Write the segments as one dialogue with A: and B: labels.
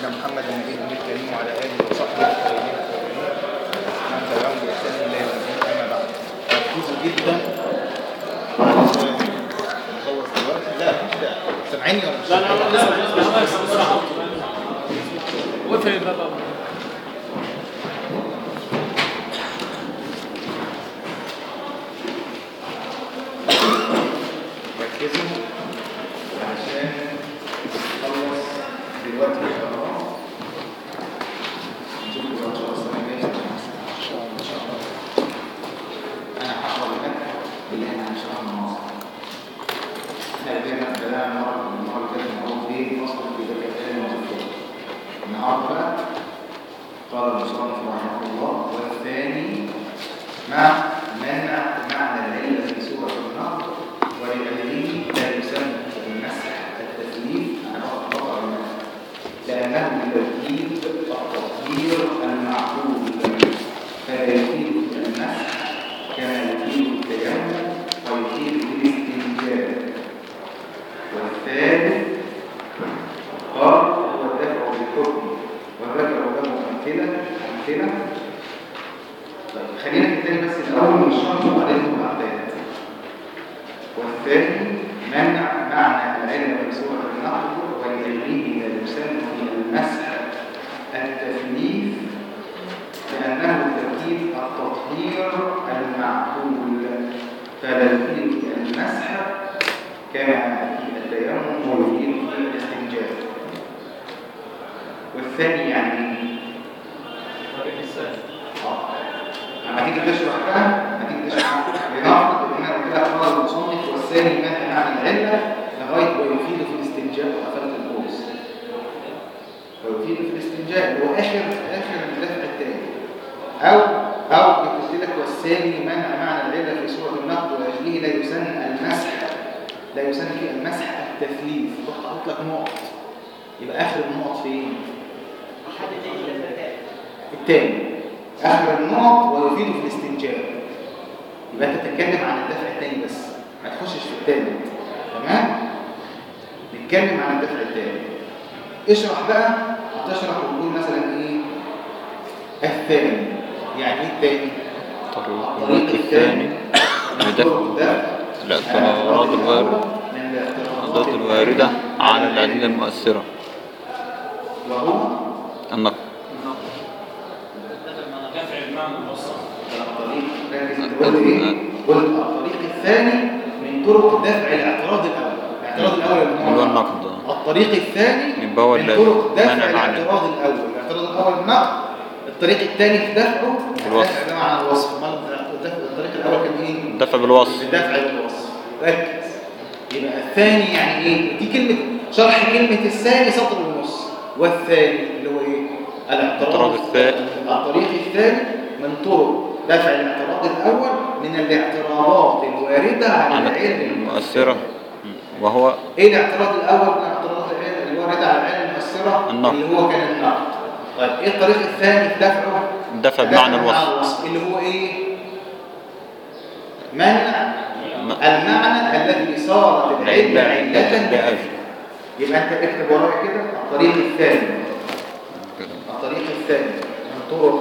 A: سيدنا محمد النبي الكريم وعلى اله وصحبه الطيبين الطاهرين من تبعهم باحسان الى يوم الدين اما بعد ركزوا جدا عشان نخلص دلوقتي لا مفيش داعي سامعيني ولا مش
B: لا لا لا بسرعة وفي الباب
A: ركزوا عشان نخلص دلوقتي القرار نشوف ان شاء الله السنه الجايه ان شاء الله ان شاء الله انا هحضر لك اللي احنا هنشرحه النهارده احنا بدأنا بدأنا المره المره اللي فاتت نقول ايه اصلا في ذكاء الثاني والثاني النهارده بقى قال المصنف رحمه الله والثاني مع منع معنى العلة في سورة النهر ولأجله لا يسمى المسح التثليث عن أطبق المسح لأنه بترتيب التطهير المعقول فلا يفيد المسح كما يفيد التيمم ويفيد الاستنجاب والثالث قال هو الدفع بالحكم وذكر له أمثلة أمثلة طيب خلينا نبتدي بس الأول من الشرط وبعدين المعدات والثاني منع معنى العلم في سورة النحل ولغيره لا يسمى المسح التثليث لأنه تركيب التطهير المعقول فلا يفيد المسح كما في التيمم ويفيد في الاستنجاب والثاني يعني لما تيجي تشرح بقى لما تيجي تشرح لنفرض ان انا قلت لك قال المصنف والثاني منع عن العله لغايه ويفيد في الاستنجاء وقفله البوز ويفيد في الاستنجاء اللي هو اخر اخر الدفع الثاني او او كنت قلت لك والثاني منع معنى العله في سوره النقد واجله لا يسن المسح لا يسن فيه المسح التثليث رحت احط لك نقط يبقى اخر النقط فين؟ الثاني اخر النقط ويفيد في الاستنجاب يبقى انت تتكلم عن الدفع الثاني بس ما تخشش في الثالث تمام نتكلم عن الدفع الثاني اشرح بقى هتشرح وتقول مثلا ايه الثاني يعني ايه الثاني
C: الطريق الثاني لدفع الاعتراضات الواردة الاعتراضات الواردة على الأدلة المؤثرة
A: وهو
C: النقل
B: دافع المعنى الموصل
A: الطريق ركز انت قلت ايه؟ قلت الطريق الثاني من طرق دفع الاعتراض الاول الاعتراض الاول اللي
C: اللي هو النقد آه.
A: الطريق الثاني
C: يبقى هو
A: من
C: اللي
A: طرق دفع
C: منع معنى.
A: الاعتراض الاول الاعتراض الاول النقد الطريق الثاني في دفعه
C: الوصف.
A: الدفع ده مع الوصف امال الدفع- الطريق الاول كان ايه
C: دفع بالوصف
A: الدفع بالوصف ركز يبقى الثاني يعني ايه دي كلمه شرح كلمه الثاني سطر ونص والثاني اللي هو ايه
C: الاعتراض الثاني.
A: الطريق الثاني من طرق دفع الاعتراض الاول من الاعتراضات الوارده على
C: على
A: العلم
C: المؤثرة وهو
A: ايه الاعتراض الاول من اعتراضات العلم الوارده على العلم المؤثره
C: النقد.
A: اللي هو كان النقد طيب ايه الطريق الثاني في دفعه
C: دفع بمعنى الوصف
A: اللي هو ايه منع
C: م-
A: المعنى الذي صارت العلة علة بأجل يبقى انت اكتب ورايا كده الطريق الثاني الطريق الثاني من طرق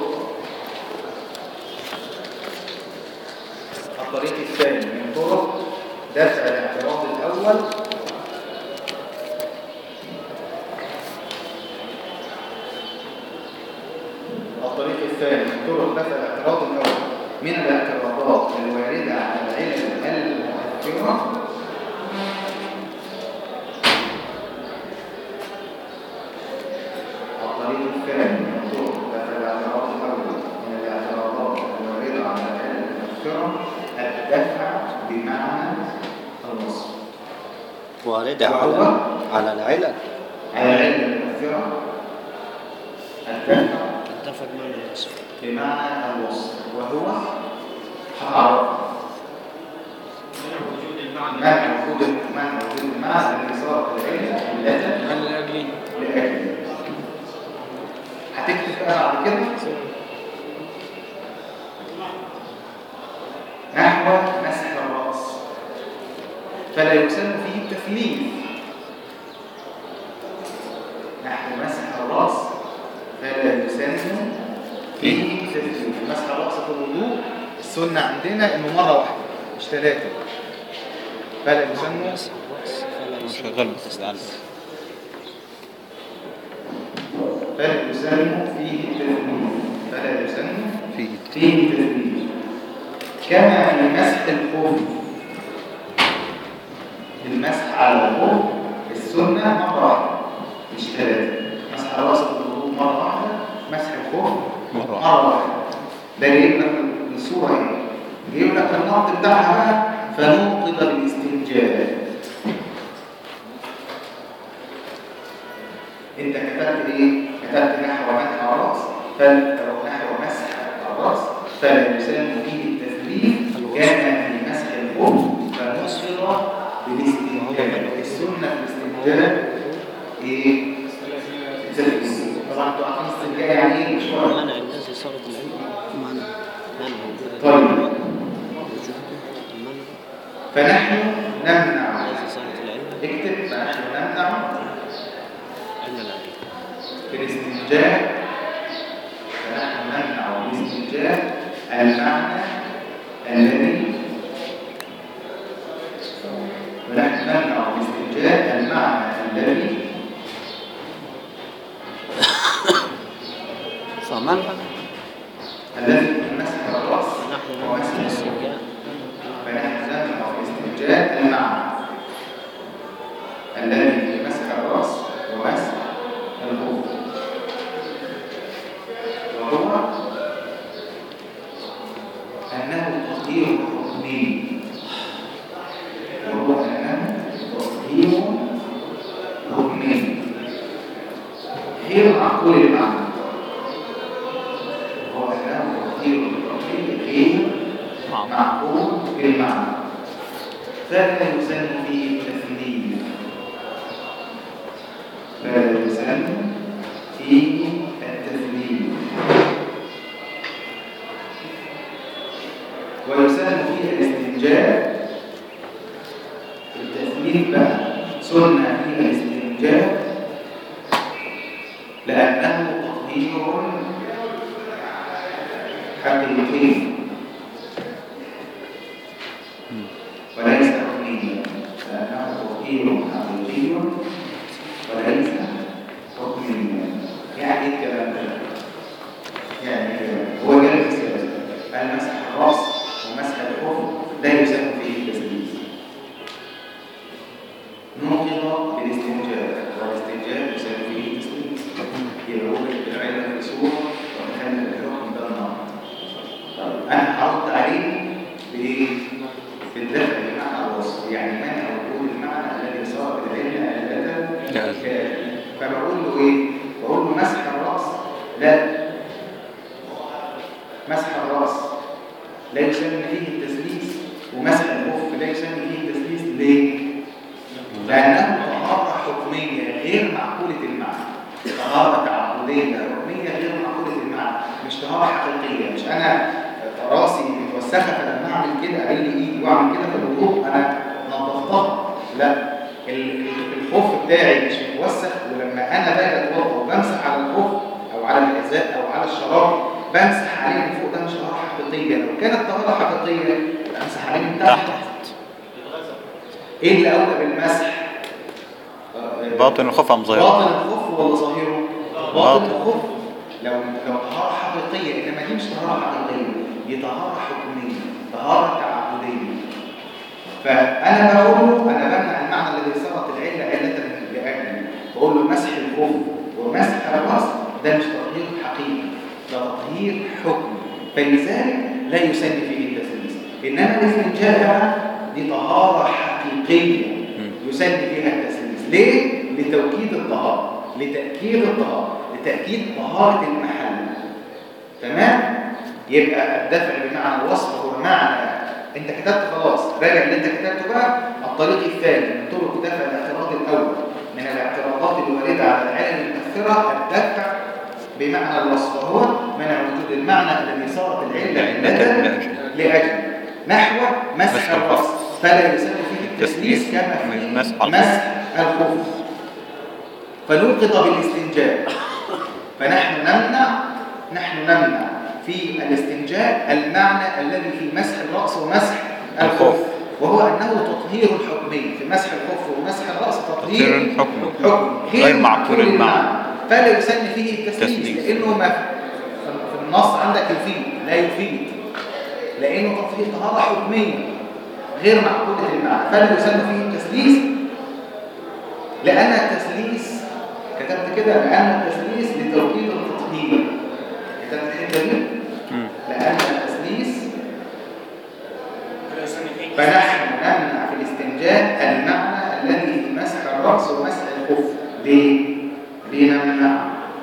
A: الطريق الثاني من طرق دفع الاعتراض الأول الطريق الثاني من طرق دفع الاعتراض الأول من الاعتراضات الواردة على العلم المؤثرة الطريق الثاني من طرق دفع الاعتراض الأول من الاعتراضات الواردة على العلم المؤثرة الدفع بمعنى الوصف
D: واردة
A: وهو
D: على على العلل
A: على العلم المؤثرة الدفع
D: اتفق مع الوصف
A: بمعنى الوصف وهو حرارة
B: منع وجود المعنى
A: معنى وجود معنى وجود المعنى الذي صار العلة علة
B: على الأجلين
A: لأجل هتكتب بقى بعد كده نحو مسح الرأس فلا يسمى فيه التثليث نحو مسح الراس فلا يسن فيه تسليم مسح الراس في الوضوء السنه عندنا انه مره واحده مش ثلاثه فلا يسن
D: مسح الرأس فلا يسن
C: شغال بتستعلم
A: فلا يسن فيه تسليم فلا يسن
C: فيه
A: فيه تسليم كما في مسح الخف المسح على الخف السنة مرة واحدة مش ثلاثة مسح الراس بالوضوء مرة واحدة مسح الخف
C: مرة واحدة.
A: مرة واحدة ده جايب لك الصورة ايه؟ جايب لك النقط بتاعها بقى فنوقض بالاستنجاب انت كتبت ايه؟ كتبت نحو مسح الراس فل او نحو مسح الراس فلا يسلم فيه التثليث كان في مسح الخف فنصر بالاستنجاب السنه في الاستنجاب ايه؟ التثليث. طبعا انتوا عارفين الاستنجاب يعني ايه؟ مش مهم.
D: منع الناس إثارة العلم منع منع
A: طيب.
D: وجوده المنع
A: فنحن نمنع
D: الناس إثارة العلم
A: اكتب فنحن نمنع
D: علم العلم
A: في الاستنجاب فنحن نمنع الاستنجاب المعنى الذي ونحن نمنع الاستنجاب المعنى الذي
D: فمنع
A: الذي في مسح الراس
D: فنحن نمنع
A: ومسح
D: الاستنجاء
A: فنحن نمنع الاستنجاب المعنى الذي في مسح الراس ومسح الخوف وهو أنه تطهير حكمي وهو أنه تطهير حكمي غير معقول المعنى وهو أنه تطهير حكمي غير معقول بالمعنى فلا يسن فيه التثليث فلا يسن فيه التثليث ويسن فيه الاستنجاب التثليث بقى سنة فيه الاستنجاب لأنه تطهير حقيقي وليس حكميا لأنه تطهير حقيقي وليس حكميا يعني ايه الكلام ده؟ يعني إيه؟ هو جاء الإسلام قال مسح الرأس ومسح الكفر لا يسمى فيه التسليس نوقض بالاستنجاب والاستنجاب يسمى فيه التسليس يبقى هو العلم في صورة وتخلى الحكم ده النار طيب انا هرد عليه بايه؟ بالدفع بمعنى الوصف يعني منع وجود المعنى الذي صار بالعلم علة
C: جاز.
A: فبقول له ايه؟ بقول له مسح الراس لا مسح الراس لا يسمى فيه التسليس ومسح الخف لا يسمى فيه التسليس ليه؟ لأنه طهارة حكمية غير معقولة المعنى طهارة تعبدية حكمية غير معقولة المعنى مش طهارة حقيقية مش أنا راسي متوسخة فلما أعمل كده أقل إيدي وأعمل كده في الوضوء أنا نظفتها لا ال- الخف بتاعي مش متوسخ ولما أنا باجي أتوضأ وبمسح على الخف أو على الحذاء أو على الشراب بمسح عليه من فوق ده مش طهارة حقيقية لو كانت طهارة حقيقية يبقى أمسح عليه من تحت ايه اللي اولى بالمسح آه،
C: باطن الخف أم ظاهره؟
A: باطن الخف ولا ظاهره باطن
C: باطن.
A: الخف لو لو طهاره حقيقيه انما دي مش طهاره حقيقيه دي طهاره حكميه طهاره تعبديه فانا بقول له انا بمنع المعنى الذي صارت العله عله لاجله بقول له مسح الخف ومسح الراس ده مش تطهير حقيقي ده تطهير حكمي فلذلك لا يسن فيه التسليس انما الاستنجاء بقى دي طهاره حقيقيه يسن فيها التسليس ليه لتوكيد الطهاره لتاكيد الطهاره لتاكيد طهاره المحل تمام يبقى الدفع بمعنى الوصف هو معنى انت كتبت خلاص راجع اللي انت كتبته بقى الطريق الثاني من طرق دفع الاعتراض الاول من الاعتراضات الوارده على العلم المؤثره الدفع بمعنى الوصف وهو منع وجود المعنى الذي صارت العله
C: علة
A: علة
C: لأجله.
A: لاجله نحو مسح
C: مسح
A: الراس
C: الراس.
A: فلا يسمى فيه التسليس
C: تسليس
A: كما
C: من
A: في
C: مسح الخف.
A: مسح الخف فنوقظ بالاستنجاء فنحن نمنع نحن نمنع في الاستنجاء المعنى الذي في مسح الرأس ومسح الخف
C: الخف.
A: وهو أنه تطهير حكمي في مسح الخف ومسح الرأس تطهير
C: تطهير حكمي.
A: حكم
C: غير معقول المعنى.
A: فلا يسن فيه التسليس
C: تسليس.
A: لأنه ما في النص عندك يفيد لا يفيد لأنه تطهير طهارة حكمية غير معقولة المعنى فلا يسن فيه التسليس لأن التسليس كتبت كده لأن التسليس لتوكيد التطهير كتبت الحتة دي
C: مم.
A: لأن التسليس فنحن نمنع في الاستنجاء المعنى الذي في مسح الرأس ومسح الخف ليه؟ ليه نمنع؟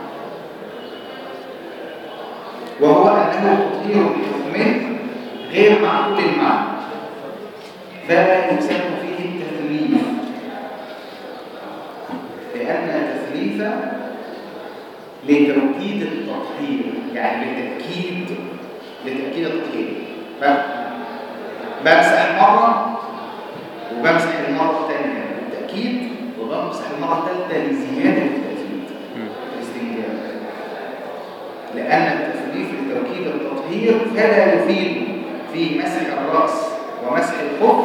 A: وهو أنه تطهير بحكمه غير معقول المعنى فلا يسمى فيه التثليث لأن التثليث لتوكيد التطهير يعني لتأكيد لتأكيد التطهير ف- بمسح مرة وبمسح المرة الثانية للتأكيد وبمسح المرة الثالثة لزيادة التأكيد
C: مم.
A: الاستنجاب لأن التثليث لتوكيد التطهير فلا يفيد في مسح الرأس ومسح الخف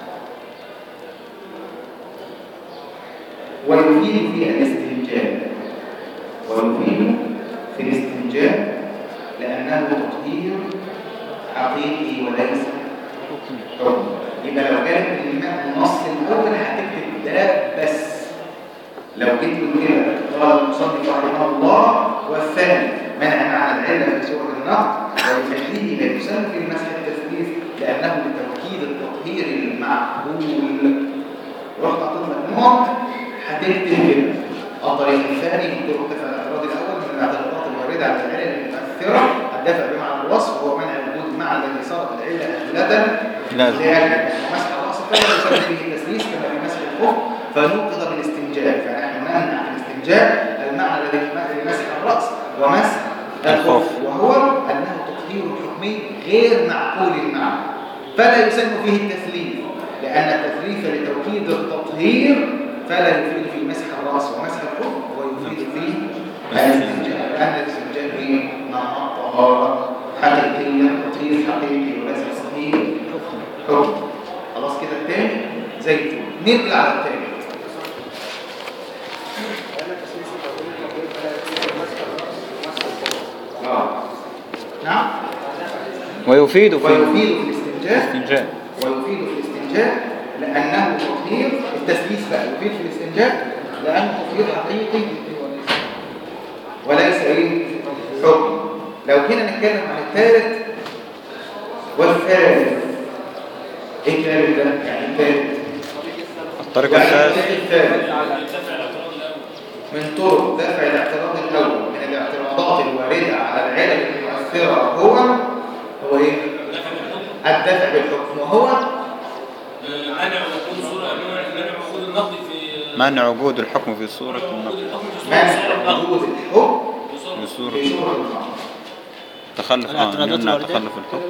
A: ويفيد في الاستنجاب ويفيد في الاستنجاب لأنه تطهير حقيقي وليس حكم يبقى لو جالك الإمام النص الأول هتكتب ده بس لو جيت له كده قال المصنف رحمه الله والثاني منع معنى العلة في سورة النقد ويخليه لا يسمى في المسح التثليث لأنه لتوكيد التطهير المعقول رحت حطيت مجموع هتكتب كده الطريق الثاني في طرق دفع الاعتراض الاول من الاعتراضات الوارده على العلل المؤثره الدفع بمعنى الوصف وهو منع وجود المعنى الذي صارت العله اهلة
C: لازم.
A: لأجل مسح الراس فلا يسمى فيه التسليس كما في مسح الخف فنوقظ بالاستنجاء فنحن نمنع بالاستنجاء المعنى الذي في مسح الراس ومسح الخف
C: الخف.
A: وهو انه تطهير حكمي غير معقول المعنى فلا يسمى فيه التثليث لأن التثليث لتوكيد التطهير فلا يفيد في مسح الرأس ومسح الخف ويفيد في الاستنجاء لأن الاستنجاء هي مع الطهارة حقيقية تطهير حقيقي وليس صحيح حكم خلاص كده التاني زي الفل نرجع على التاني اه نعم
C: ويفيد في
A: ويفيد في الاستنجاء
C: الاستنجاء
A: ويفيد في الاستنجاء لأنه تطهير التثليث بقى يفيد في الاستنجاء لأنه تطهير حقيقي وليس ايه حكم لو كنا نتكلم عن الثالث والثالث ايه الثالث ده؟ يعني الثالث
C: الطريق
A: يعني
C: الثالث
A: الثالث من طرق دفع الاعتراض الأول من الاعتراضات الواردة على العلل المؤثرة هو هو ايه؟ الدفع بالحكم وهو
B: منع وجود صورة منع وجود النقد في
C: منع وجود الحكم في صورة
B: وجود
C: النقد
B: الحكم في صورة
A: منع
B: النقد.
A: وجود الحكم
B: في صورة
C: في صورة
A: في سورة النقد
C: تخلف اه
D: الاعتراضات
C: نمنع
D: الواردة.
C: تخلف الحكم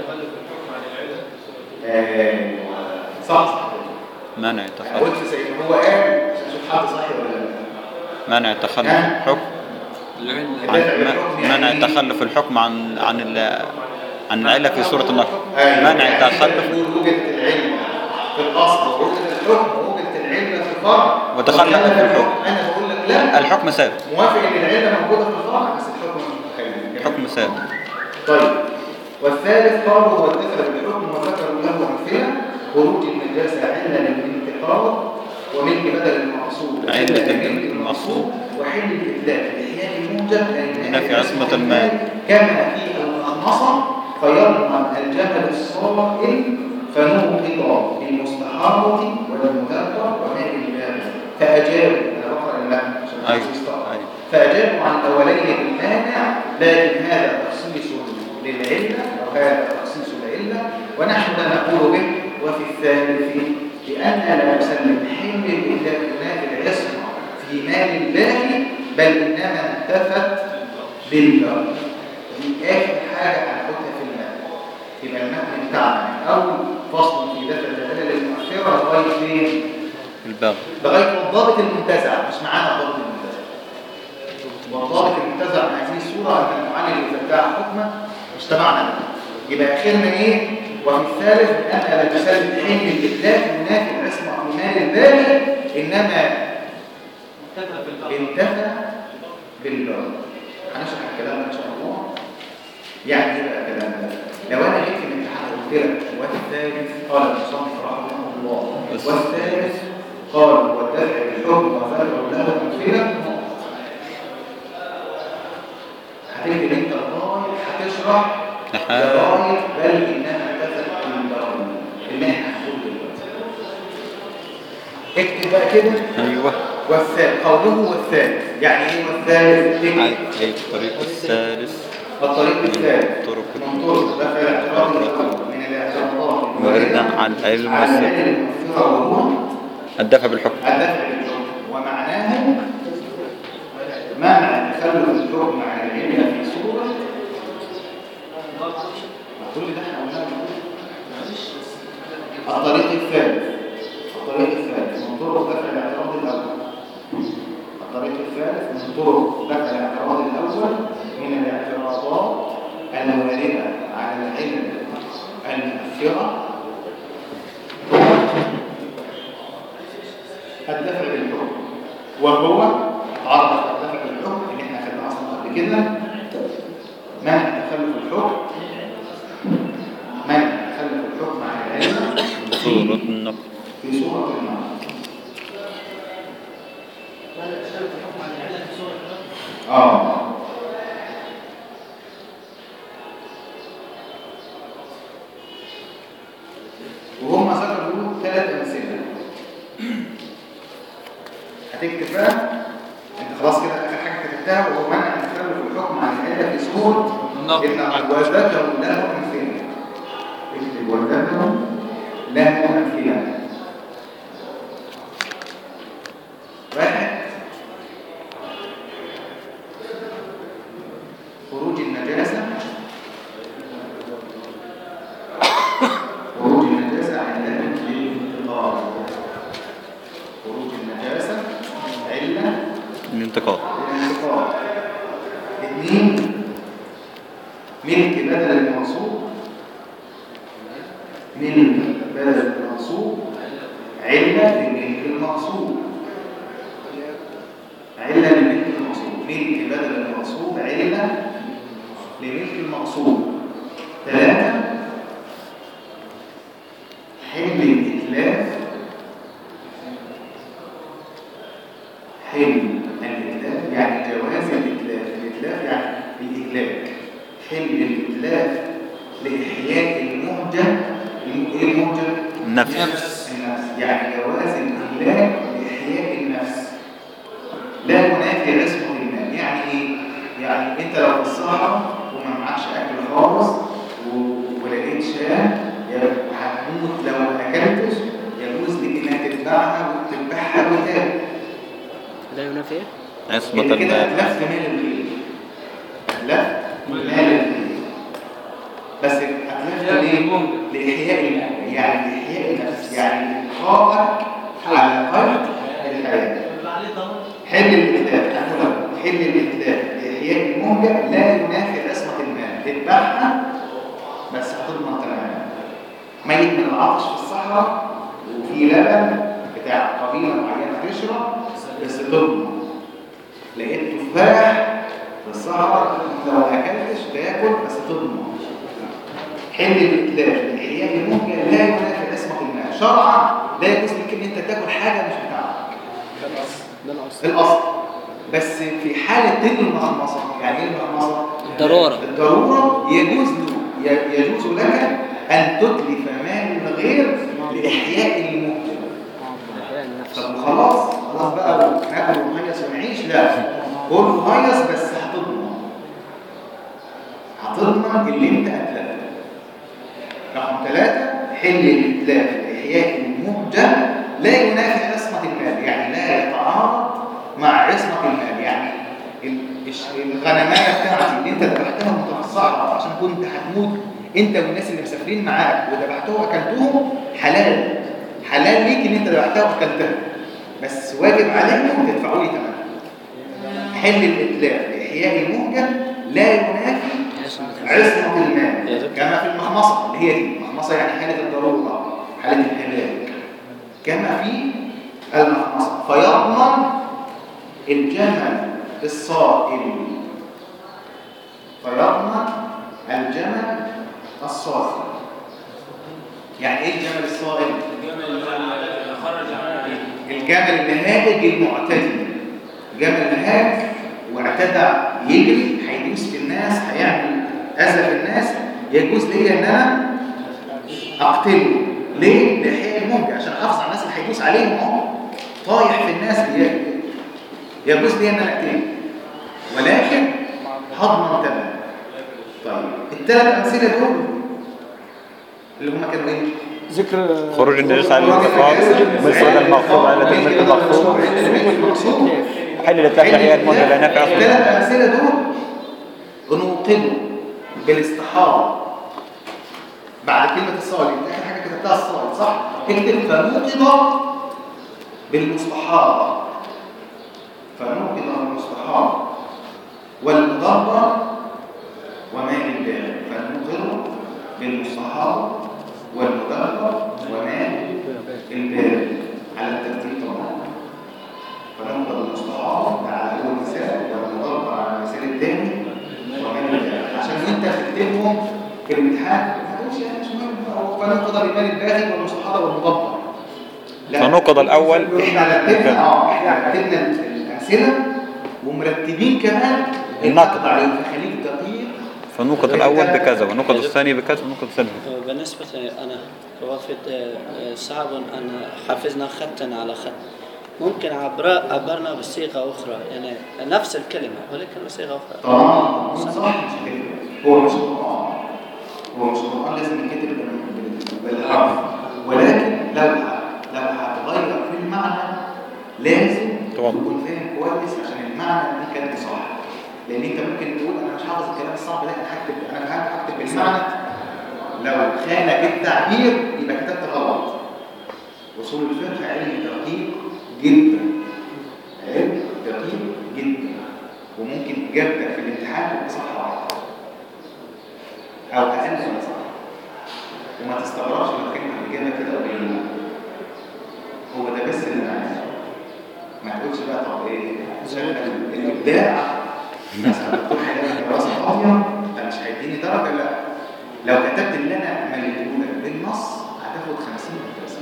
A: آه، صح صح
C: منع
A: أنا
C: تخلف
A: قلت زي ما هو قال عشان اشوف حد صح ولا لا
C: منع تخلف
A: ها؟
C: الحكم
A: الدفع
C: عن
A: بالحكم يعني
C: منع
A: إيه؟
C: تخلف الحكم عن عن ال- عن العلة في صورة النقد
A: أيوة.
C: منع
A: يعني أنت
C: تخلف
A: بتقول وجدت العلة في الأصل ووجدت الحكم ووجدت العلة في الفرع
C: وتخلف
A: وتخلف
C: الحكم.
A: أنا بقول لك لا
C: الحكم ثابت
A: موافق إن العلة موجودة في الفرع بس الحكم مش متخيل
C: الحكم ثابت
A: طيب والثالث قالوا هو الدفع بالحكم وذكروا له أمثلة خروج النجاسة علة للانتقاد وملك بدل المقصود
C: علة
A: وحل
C: الملك
A: المقصود وحل الإبدال لإحياء الموجب
C: نفي عصمة المال.
A: كما في المخنصة فيضمن الجبل الصائل فنوقض بالمستحاضة والمذكر وما الإبدال فأجابوا أنا بقرأ اللام عشان
C: أيوة.
A: الناس يستوعبوا.
C: أيوة.
A: فأجابوا عن الأولين بالمانع لكن هذا تخصيص للعلة وهذا تخصيص العلة ونحن لا نقول به وفي الثالث بأن لا نسلم حمل الإبداع نافع العصمة في مال الله بل إنما انتفت بالله دي آخر حاجة هناخدها في المال يبقى المتن بتاعنا من أول فصل في دفع الدلالة المؤثرة لغاية فين؟
C: الباغي
A: لغايه والضابط المنتزع مش معانا الضابط المنتزع والضابط المنتزع من هذه الصوره ان المعلل اذا ادعى حكما اجتمعنا به يبقى اخرنا ايه وفي الثالث ان لا تسلم حين الاتلاف ينافي العصمه في مال الباغي انما انتفى بالباغي هنشرح الكلام ده ان شاء الله يعني ايه بقى الكلام ده لو انا جيت في الامتحان قلت لك والثالث قال المصنف رحمه الله والثالث قال والدفع بالحكم وفرع له امثله هتكتب انت لغايه هتشرح لغايه بل انما اتفق بالباطل اللي احنا هنقول دلوقتي اكتب بقى كده
C: ايوه
A: والثالث قوله والثالث يعني ايه والثالث
C: عن
A: اكتب
C: أي الطريق الثالث
A: الطريق الثالث
C: طرق
A: من طرق دفع الاعتراض الاول من الاعتراضات
C: واردا عن علم
A: على
C: السر
A: العلم المؤثره وهو
C: الدفع بالحكم
A: الدفع بالحكم ومعناه منع تخلف الحكم عن العلم في صورة كل ده احنا قلناه الطريق الثالث الطريق الثالث من طرق دفع الاعتراض الأول الطريق الثالث من طرق دفع الاعتراض الأول من الاعتراضات الواردة على العلم المؤثرة الدفع بالحكم وهو عرض الدفع بالحكم اللي احنا خدناه اصلا قبل كده منع تخلف الحكم منع تخلف الحكم عن العلم
C: صورة النقل
A: في صورة النار اه وهم ذكروا ثلاث امثله هتكتب بقى انت خلاص كده اخر حاجه كتبتها وهو منع تخلف الحكم عن العله في صور
B: النقل.
A: ان وذكروا له امثله اكتب وذكروا له امثله واحد خروج النجاسة خروج النجاسة عند الانتقال خروج النجاسة علة
C: الانتقال
A: الانتقال اثنين ملك بدل المنصوب ملك بدل المنصوب علة لملك المنصوب علة لملك المنصوب ملك بدل المنصوب علة لملك المقصود ثلاثة حل الإتلاف حل الإتلاف يعني جواز الإتلاف الإتلاف يعني الإهلاك حل الإتلاف لإحياء المهجة إيه المهجة؟
C: النفس
A: النفس يعني جواز الإهلاك لإحياء النفس لا ينافي عصمه المال يعني ايه يعني انت لو في الصحراء وما معكش اكل خالص و- ولقيت شاه يا- هتموت لو ما اكلتش يجوز لك انك تتبعها وتذبحها وتاكل
D: لا ينافي ايه؟
C: عصمة
A: يعني كده
C: المال
A: لف مال الغير لف مال الغير بس هتلف ليه؟ لإحياء المال يعني لإحياء النفس يعني إبقائك على قيد الحياة حل الإتلاف أقول حل الإتلاف لإحياء المهجة لا ينافي عصمة المال تذبحها بس هتضمن تماما ميت من العطش في الصحراء وفي لبن بتاع قبيلة معينة تشرب بس تضمن لقيت تفاح في الصحراء لو ما اكلتش تاكل بس تضمن حل الاتلاف لإحياء المهجة لا ينافي عصمة المال شرعا لا يجوز لك ان انت تاكل حاجة مش بتاعتك
D: ده الاصل
A: الاصل بس في حالة تلك المخمصة يعني ايه المخمصة؟
D: الضرورة.
A: الضرورة يجوز له ي- يجوز لك أن تتلف مال الغير لإحياء المهجة
D: احياء النفس
A: طب خلاص خلاص بقى ناكل ومهيص ونعيش لا كل مهيص بس هتضمن هتضمن اللي انت اتلفته رقم ثلاثة حل الاتلاف لإحياء المهجة لا ينافي عصمة المال يعني لا يتعارض مع عصمة المال يعني ال- الش- الغنماية بتاعتي اللي انت ذبحتها وانت في الصحراء عشان كنت هتموت انت والناس اللي مسافرين معاك وذبحتهم واكلتهم حلال حلال ليك ان انت ذبحتها واكلتها بس واجب عليكم تدفعوا لي ثمنها حل الإتلاف لإحياء المهجة لا ينافي عصمة المال كما في المخمصة اللي هي دي المخمصة يعني حالة الضرورة حالة الهلاك كما في المخمصة فيضمن الجمل الصائم فيضمن الجمل الصائم يعني ايه الجمل الصائم؟ الجمل النهاج المعتدي جمل نهاج واعتدى يجري هيدوس في الناس هيعمل اذى في الناس يجوز ليا ان انا اقتله ليه؟ لإحياء الموجة عشان احافظ على الناس اللي هيدوس عليهم اهو طايح في الناس بي- يجوز ليا ان انا اقتله ولكن هضمن تمام طيب الثلاث امثله دول اللي هم كانوا ايه؟
B: ذكر
C: خروج النجس على الاتفاق مفرد المغصوب على تلميذ المغصوب حل الاتلاف لإحياء المهجة لا ينافي عصمة
A: الثلاث
C: المال
A: امثله دول نوقدوا بالاستحاضه بعد كلمه الصائل انت اخر حاجه كتبتها الصائل صح اكتب فنوقض بالمستحاضه فنوقض بالمستحاضه والمدبر وماء البارد فنوقض بالمستحاضه والمدبر وماء البارد على الترتيب طبعا فننظر المستحاضة على أول مثال والمضاربة على المثال الثاني ومن الثالث عشان انت تكتبهم في الامتحان ما تقولش يعني مش مهم هو فننقض بالمال الباهي والمستحاضة والمضبر لا.
C: فنقض الأول
A: احنا رتبنا اه احنا رتبنا الأمثلة ومرتبين كمان
C: النقد.
A: عليه فخليك دقيق
C: فنوقد الأول بكذا ونوقد الثاني بكذا ونوقد الثالث بكذا.
D: بالنسبة لي أنا وافد آه، صعب أن حفظنا خطا على خط ممكن عبر عبرنا بصيغة أخرى يعني نفس الكلمة ولكن بصيغة أخرى
A: طالما هو صح مش كده هو مش قرآن هو مش قرآن لازم يتكتب بال- بالحرف ولكن لو ه- لو هتغير في المعنى لازم
C: طبعا.
A: تكون فاهم كويس عشان المعنى دي كانت صح لان انت ممكن تقول انا مش حافظ الكلام الصعب ده انا هكتب انا هكتب بالمعنى لو خانك التعبير يبقى كتبت غلط اصول الفقه علم دقيق جدا علم دقيق جدا وممكن اجابتك في الامتحان تبقى صح واحده او اقل من صح وما تستغربش لما كانت الاجابه كده قليله هو ده بس اللي انا عايزه ما تقولش بقى طب ايه شغل الابداع مثلا الدكتور هيلاقي دراسه فاضيه فمش هيديني درجه لا لو كتبت اللي انا مليته لك بالنص هتاخد 50 50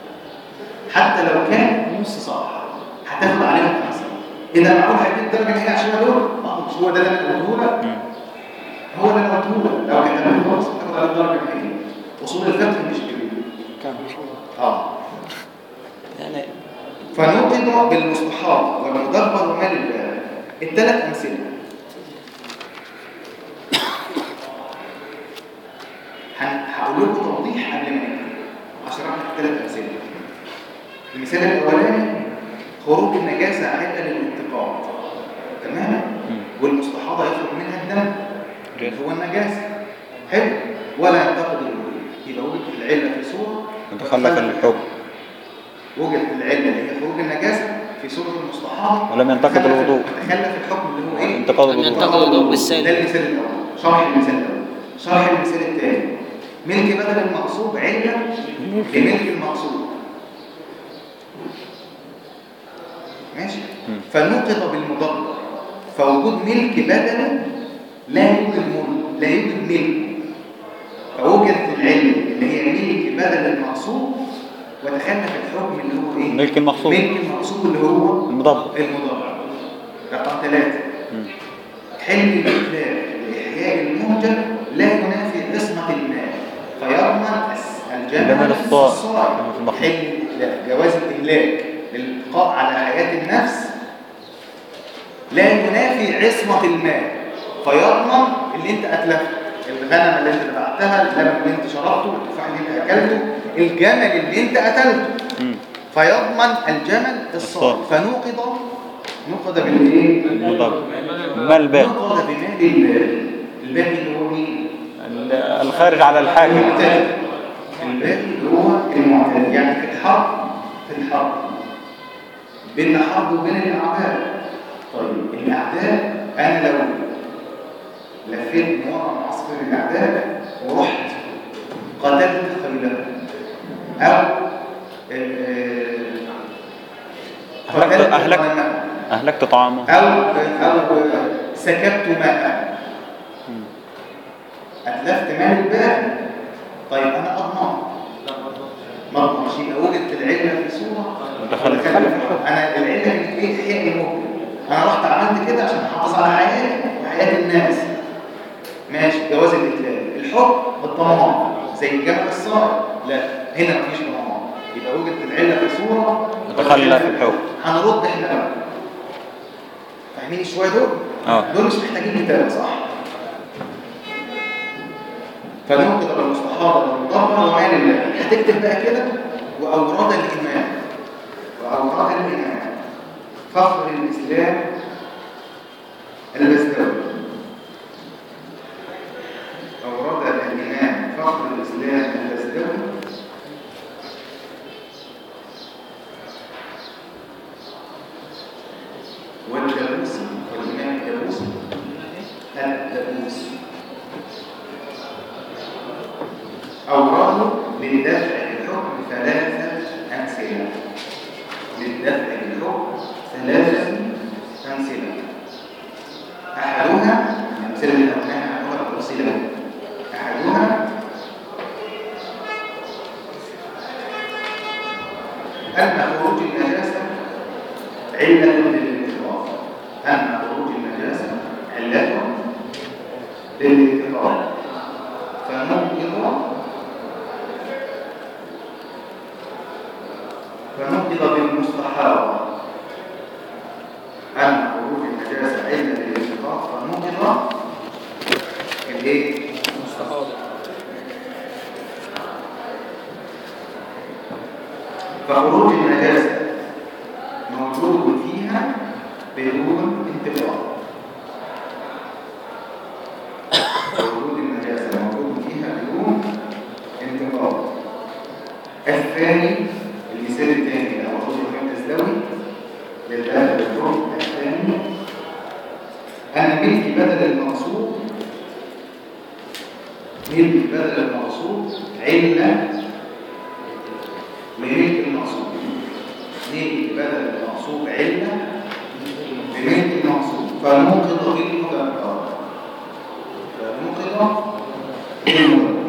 A: حتى لو كان نص صح هتاخد عليهم 50 اذا معقول هيديك درجه هنا عشان دول اه مش هو ده اللي انا قلته لك
C: مم.
A: هو اللي انا قلته لك لو كتبت خلاص هتاخد عليه درجه هنا اصول الفقه مش كده اه
D: يعني
A: فنوقض بالمصطلحات والمدبر ومال البال الثلاث امثله هن- هقول لكم توضيح قبل ما نكتب هشرح لك الثلاث امثله المثال الاولاني خروج النجاسه عله للانتقاد تمام
C: مم.
A: والمستحاضه يخرج منها الدم اللي هو النجاسه حلو ولا ينتقد الوضوء يبقى وجد العله في صوره
C: وتخلف الحكم
A: وجد العلة اللي هي خروج النجاسة في صورة المستحاضة
C: ولم ينتقد
A: تخلف-
C: الوضوء.
A: تخلف الحكم اللي هو ايه؟
C: انتقاد
D: أن
C: الوضوء
D: ينتقد الوضوء بالسالب.
A: ده المثال الأول شرح المثال الأول شرح المثال الثاني ملك بدل المقصود علة لملك المقصود ماشي
C: مم.
A: فنقض بالمضاد فوجود ملك بدل لا يوجد ملك لا يوجد ملك فوجدت العلة اللي هي ملك بدل المقصود وتخلف الحكم اللي هو ايه؟
C: ملك المقصود.
A: ملك المقصود اللي هو
C: المضاد
A: المضاد رقم ثلاثة
C: مم.
A: حل الإتلاف لإحياء المهجة لا ينافي عصمة المال فيضمن الس-
C: الجمل
A: الجمل
C: الصائم.
A: الصائم
C: كما في المخلوق.
A: حل لا، جواز الإهلاك للإبقاء على حياة النفس لا ينافي عصمة المال فيضمن اللي انت أتلفته الغنم اللي انت ذبحتها اللبن اللي انت شربته التفاح اللي انت أكلته الجمل اللي انت قتلته
C: مم.
A: فيضمن الجمل الصائم
C: الصائم.
A: فنوقض نوقض بالايه؟
C: المضاد مال الباقي
A: نوقض بمال الباقي الباقي اللي هو مين؟
C: ال- الخارج على الحاكم
A: المعتدي الباقي اللي هو المعتدي يعني في الحرب في الحرب بين حرب وبين الاعداء طيب الاعداء انا لو لفيت من ورا معسكر الاعداء ورحت قتلت خيلهم او آه،
C: أهلكت-
A: قتلت
C: أهلكت.
A: غنمهم.
C: أهلكت طعامه
A: أو أو سكبت ماء أتلفت مال الباقي طيب أنا أضمن ما أضمنش يبقى وجدت العلة في صورة
C: متخلف.
A: متخلف الحكم. أنا العلة اللي في إحياء الممكن أنا رحت عملت كده عشان أحافظ على حياتي وحياة الناس ماشي جواز الإتلاف الحكم الضمان زي الجمع الصائب لا هنا مفيش ضمان يبقى وجدت العلة في صورة
C: متخلف الحكم.
A: هنرد احنا بقى فاهمين شويه دول؟
C: آه.
A: دول مش محتاجين كتابه صح؟ فننقض بالمستحاضة والمضبر ومال الله هتكتب بقى كده وأوراد الإيمان وأوراد الإيمان فخر الإسلام البستوي أوراد الإيمان فخر الإسلام البستوي والدبوسي والإمام الدبوسي الدبوسي أوراده للدفع الحكم ثلاثة أمثلة للدفع الحكم ثلاثة أمثلة أحدها الأمثلة اللي قلناها أحدها التفصيلة أحدها أن خروج النجاسة علة للانتقاض أن خروج النجاسة علة للانتقاض فننقض فننقض بالمستحاضة أن خروج النجاسة علة للانتقاض فننقض الإيه؟
B: مستحاضة
A: فخروج النجاسة موجود فيها بدون انتقاض خروج النجاسة موجود فيها بدون انتقاض الثاني المثال الثاني اللي هو خروج الحكم التسلوي للآلة الحكم الثاني أن ملك بدل المقصود ملك بدل المقصود علة لملك المقصود ملك بدل المقصود علة لملك المقصود فنوقض بالمدبر فنوقض بالمدبر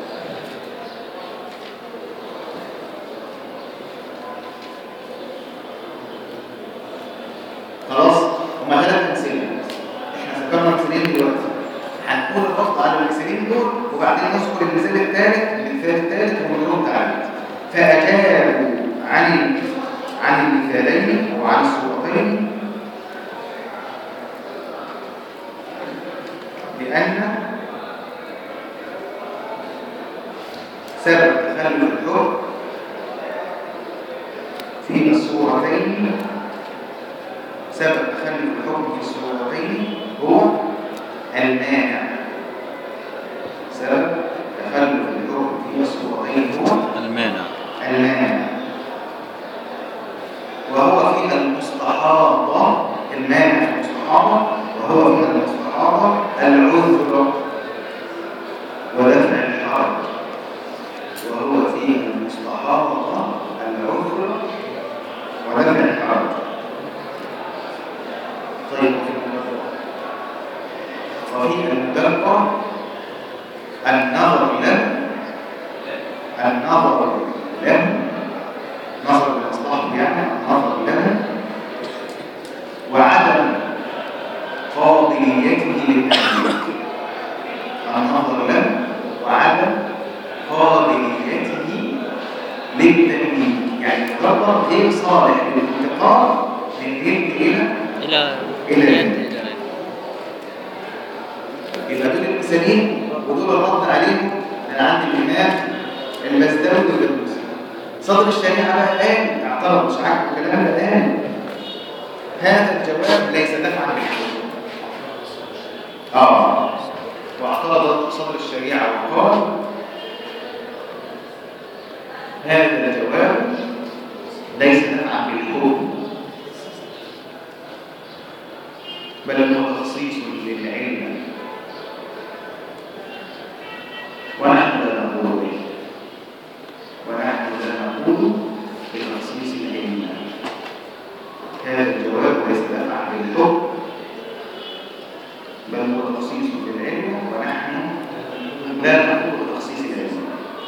A: خلاص هما ثلاث امثله احنا ذكرنا مثالين دلوقتي هنقول الربط على المثالين دول وبعدين نذكر المثال الثالث المثال الثالث ونرد عليه فاجابوا عن عن المثالين او عن الصورتين بان سبب تخلف الحكم في الصورتين سبب تخلف الحكم في الصورتين هو المانع سبب تخلف الحكم في الصورتين هو
C: المانع
A: المانع وهو في المستحاضة المانع المستحاضة وهو في المستحاضة العذر ودفع الحرج وهو في المستحاضة العذر ودفع الحرج طيب وفي المدبر النظر له النظر له نظر لمصلحته يعني النظر له وعدم قابليته للتأمين النظر له وعدم قابليته للتأمين يعني المدبر غير صالح للانتقال من جلد إلى
D: إلى
A: إلى
D: إلى
A: يبقى دول المثالين ودول الرد عليهم من عند الإمام المزدوي والجلوسي صدر الشريعة بقى قال اعترض مش عاجبه الكلام ده قال هذا الجواب ليس دفعا بالحكم اه واعترض صدر الشريعة وقال هذا الجواب ليس دفعا بالحكم تخصيص للعلم ونحن لا نقول ونحن لا نقول بتخصيص العلم هذا الجواب ليس دفع بالحكم بل هو تخصيص للعلم ونحن لا نقول بتخصيص العلم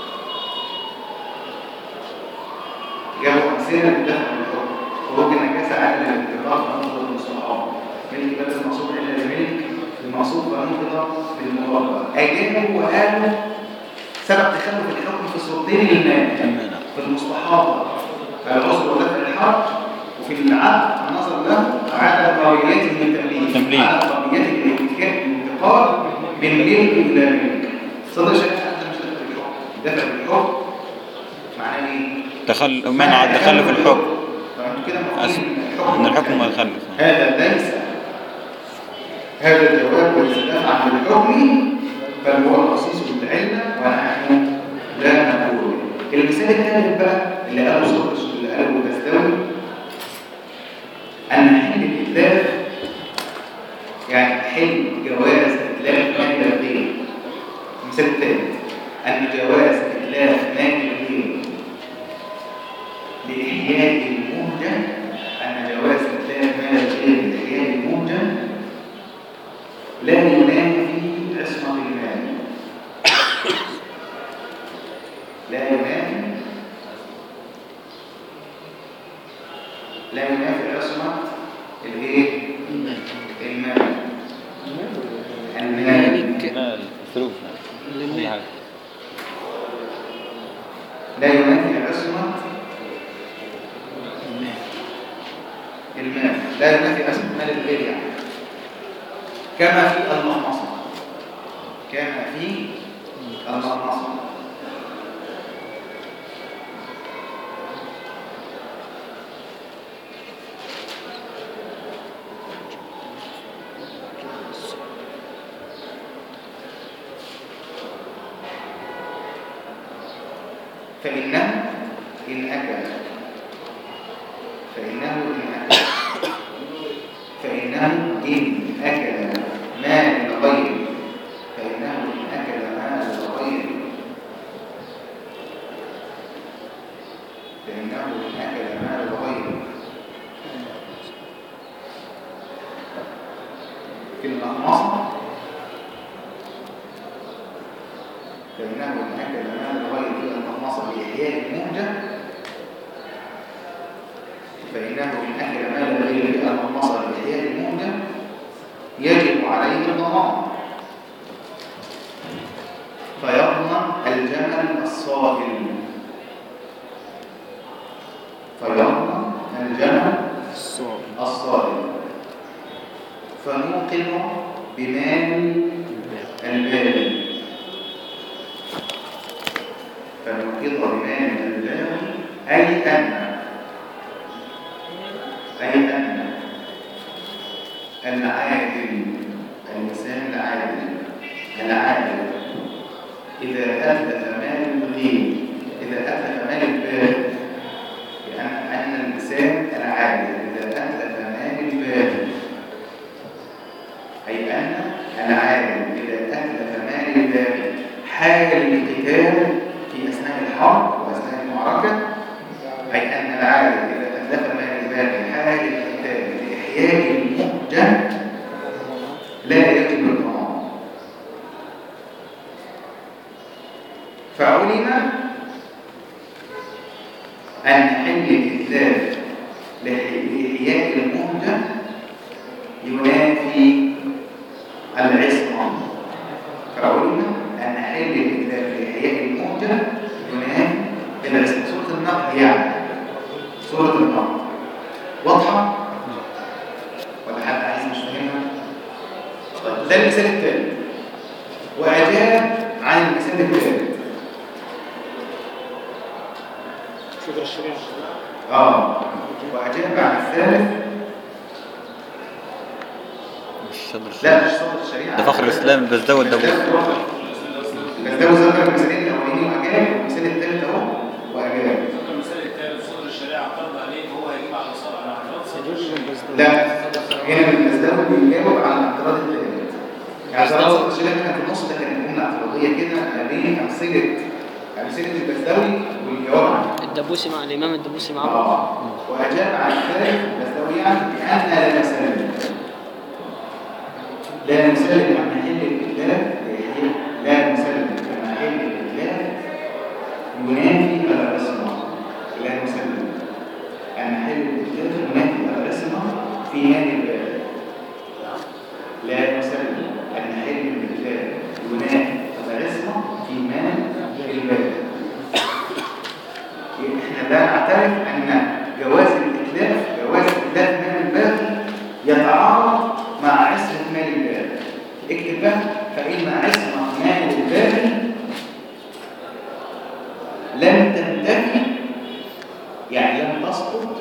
A: جابوا أمثلة للدفع بالحكم خروج النجاسة عادة للاتفاق أنظر المصطلحات ملك بلد المقصود إلا لملك المقصود فننقض بالمرابطة أجابوا وقالوا سبب تخلف الحكم في صورتين المال
C: المانع
A: في المصطلحات فالعذر ودفع الحرج وفي العقد النظر له على قابليته للتمليك
C: تمليك.
A: على قابليته للانتقال الانتقال من ملك الى ملك صدر شيء انت مش دفع بالحكم دفع بالحكم معناه ايه؟
C: تخل... منع تخلف الحكم
A: فانتوا كده
C: أس-
A: مفهومين
C: ان الحكم ما يخلف
A: هذا ليس هذا الجواب ليس دفعا بالحكم بل هو خصيص بالعلة ونحن لا نقول المثال الثالث بقى اللي قاله صدر اللي قاله تستوي أن حل الإتلاف يعني حل جواز إتلاف مال الغير المثال الثالث أن جواز إتلاف مال الغير لإحياء المهجة أن جواز إتلاف مال الغير لإحياء المهجة لا ينافي عصمة المال لا ينافي لا ينافي عصمة الايه؟ المال المال
C: مال فلوس كل حاجة
A: لا ينافي عصمة المال لا ينافي عصمة مال الغير يعني كما في المحمصة كما في المحمصة فإنه إن أكل فإنه إن أكل فإنه إن أكل مال الغير فإنه إن أكل مال الغير فإنه إن أكل مال الغير في المخمصة فإنه إن أكل مال الغير في المخمصة لإحياء المهجة فإنه إن أكل مال الغير في المخمصة لإحياء المهجة يجب عليه الضمان فيضمن الجمل الصائل فيضمن الجمل الصائل فنوقظ بمال البال فنوقظ بمال البال أي أن أي أن العادل الإنسان العادل العادل إذا أتلف مال الغير إذا أتلف مال البال لأن أن الإنسان العادل إذا أتلف مال البال أي أن العادل إذا أتلف مال البال حال القتال في أثناء الحرب وأثناء المعركة أي أن العادل إذا أتلف مال البال حال القتال لإحياء المهجة لا يجب الضمان فعلم أن حل الإتلاف لإحياء المهجة ينافي العصمة فعلم أن حل الإتلاف لإحياء المهجة ينافي العصمة سورة النقل يعني سورة النقل واضحة؟ ولا حد عايز مش فاهمها؟ طيب ده المثال الثالث وأجاب عن المثال الثالث
B: شكر الشريعة
A: اه وأجاب عن الثالث
C: مش صدر
A: لا
C: الشريعة
A: مش صدر الشريعة
C: ده فخر الإسلام بس ده والدولة
A: بس ده ذكر المثالين الأولانيين وأجاب والمثال الثالث أهو وأجاب
E: المثال الثالث صدر الشريعة اعترض عليه وهو هيجيب على صار على اعتراض صدر
B: يجوز
E: الشريعة
B: بس
A: لا هنا الإسلام بيجاوب على اعتراض يعني زمان
D: البزداوي.
A: صوت الشلال كان في النص ده كانت جمله اعتراضيه كده ما بين امثله امثله البزداوي والجواب عنه
D: الدبوسي مع الامام الدبوسي مع
A: آه. وأجاب عن ذلك البزدويان بأن لا نسلم لا نسلم عن محل الإتلاف لا نسلم عن محل الإتلاف ينافي الرسمة لا نسلم عن محل الإتلاف ينافي الرسمة في نادي البلد لا نسلم عن محل الإتلاف ينافي الرسمة في نادي البلد احنا لا نعترف ان جواز الاتلاف جواز اتلاف مال الباغي يتعارض مع عصمه مال الباغي اكتب بقى فان عصمه مال الباغي لم تنتفي يعني لم تسقط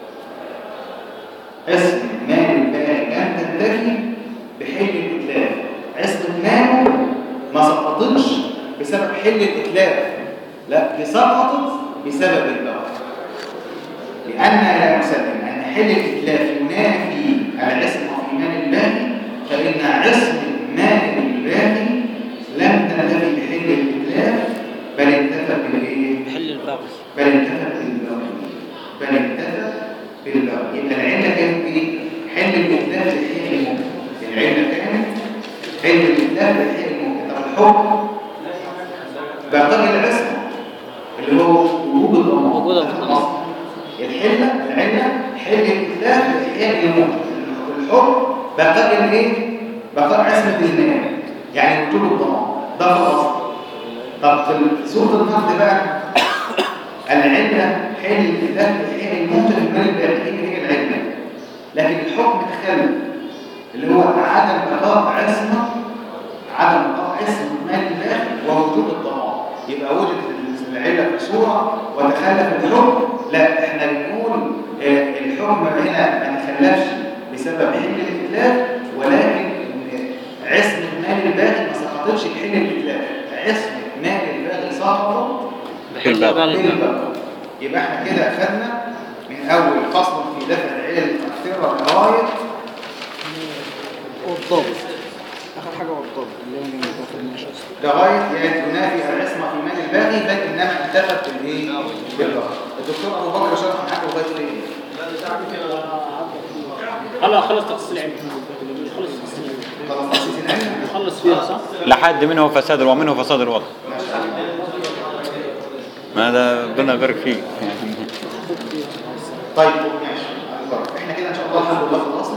A: عصمه مال الباغي لم تنتفي بحل الاتلاف عصمه ماله ما سقطتش بسبب حل الاتلاف لا دي سقطت بسبب البغي لأن لا نسلم أن حل الإتلاف ينافي العصمة في مال الباقي فإن عصمة مال الباقي لم تنتفي بحل الإتلاف بل انتفت بالإيه؟
D: بحل الباقي
A: بل انتفت بالبغي بل انتفت بالبغي يبقى العلة كانت إيه؟ حل الإتلاف لحين الممكن العلة كانت حل الإتلاف لحين الممكن طب الحكم بقي العصمة اللي هو وجود الضمان
D: وجود الضمان.
A: الحلة العلة حل الإتلاف لإحياء الموت الحكم بقاء الإيه؟ بقاء عصمة المال يعني وجود الضمان ده في الأصل طب في سورة النقد بقى العلة حل الإتلاف لإحياء الموت المال الباقي هي العلة لكن الحكم تخلف اللي هو عدم بقاء عصمة عدم بقاء عصمة مال الباقي ووجود الضمان يبقى وجدت العلة في صورة وتخلف الحكم لا احنا بنقول آه، الحكم هنا ما تخلفش بسبب حل الاتلاف ولكن عصمة مال الباقي ما سقطتش بحل الاتلاف عصمة مال الباقي سقطت
D: بحل
C: الباقي.
D: الباقي
A: بالباقي يبقى احنا كده اخذنا من اول فصل في دفع العلل المؤثرة لغاية
F: والضابط اخر حاجه هو الضابط اللي هو ما دخلناش اصلا
A: لغايه يعني تنافي العصمه في مال الباغي بل انما انتفت بالايه؟ بالباقي. الدكتور ابو بكر شرح معاك لغايه فين؟
B: خلاص خلص تفصيل علمي خلص تفصيل علمي
A: خلاص تاسيس العلم
B: خلص فيها صح؟
C: لحد منه فساد ومنه فساد الوضع
A: ما شاء الله
C: ما ده ربنا يبارك فيه
A: طيب ماشي الله. احنا كده ان شاء الله الحمد لله خلصنا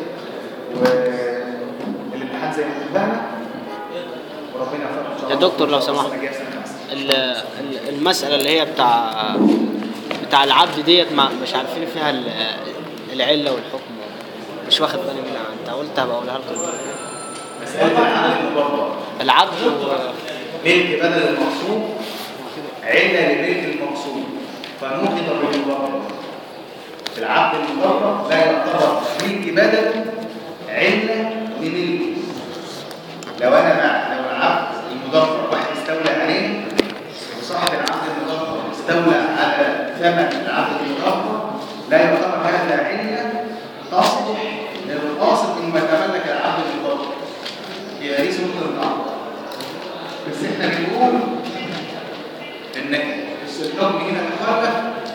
A: والامتحان زي ما اتفقنا وربنا يوفقنا ان شاء
D: يا
A: الله
D: دكتور لو سمحت.
A: السنة الجاية في سنة خمسة.
D: ال- ال- المسألة اللي هي بتاع بتاع العبد ديت مع مش عارفين فيها ال- العلة والحكم مش واخد بالي منها انت قلت هبقى اقولها لكم
A: مسألة العدد المضبط
D: العبد و...
A: ملك بدل المقصود علة لملك المقصود فممكن بالمضبط العبد المضبط لا يعتبر ملك بدل علة لملك لو انا مع لو العبد المضبط واحد استولى عليه وصاحب العبد المضبط استولى على ثمن العبد المضبط لا يعتبر هذا علة تصلح للقاصد انه يتملك العبد المضبط يبقى دي سنة العبد بس احنا بنقول ان الحكم هنا مخالف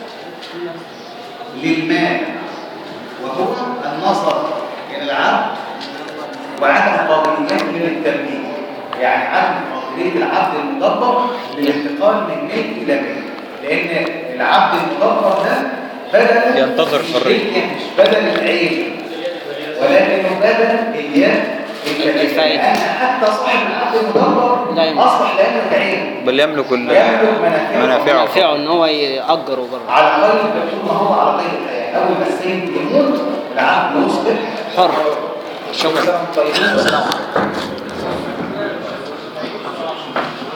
A: للمال وهو النظر الى العبد وعدم قابليته للتمليك يعني عدم قابليه العبد المدبر للانتقال من ملك الى ملك لان العبد المدبر ده بدل
C: ينتظر حرية.
A: مش بدل العين ولكنه بدل اليد
D: الكفاية.
A: لان حتى صاحب العبد المدبر
D: لا يملك.
A: اصبح لا يملك عين
C: بل يملك ال-
A: يملك منافعه
C: منافعه
D: منافعه ان هو يأجره بره
A: على قيد طول ما هو على قيد الحياه اول ما السيد يموت العبد يصبح
D: حر شكرا
A: طيبين والسلام عليكم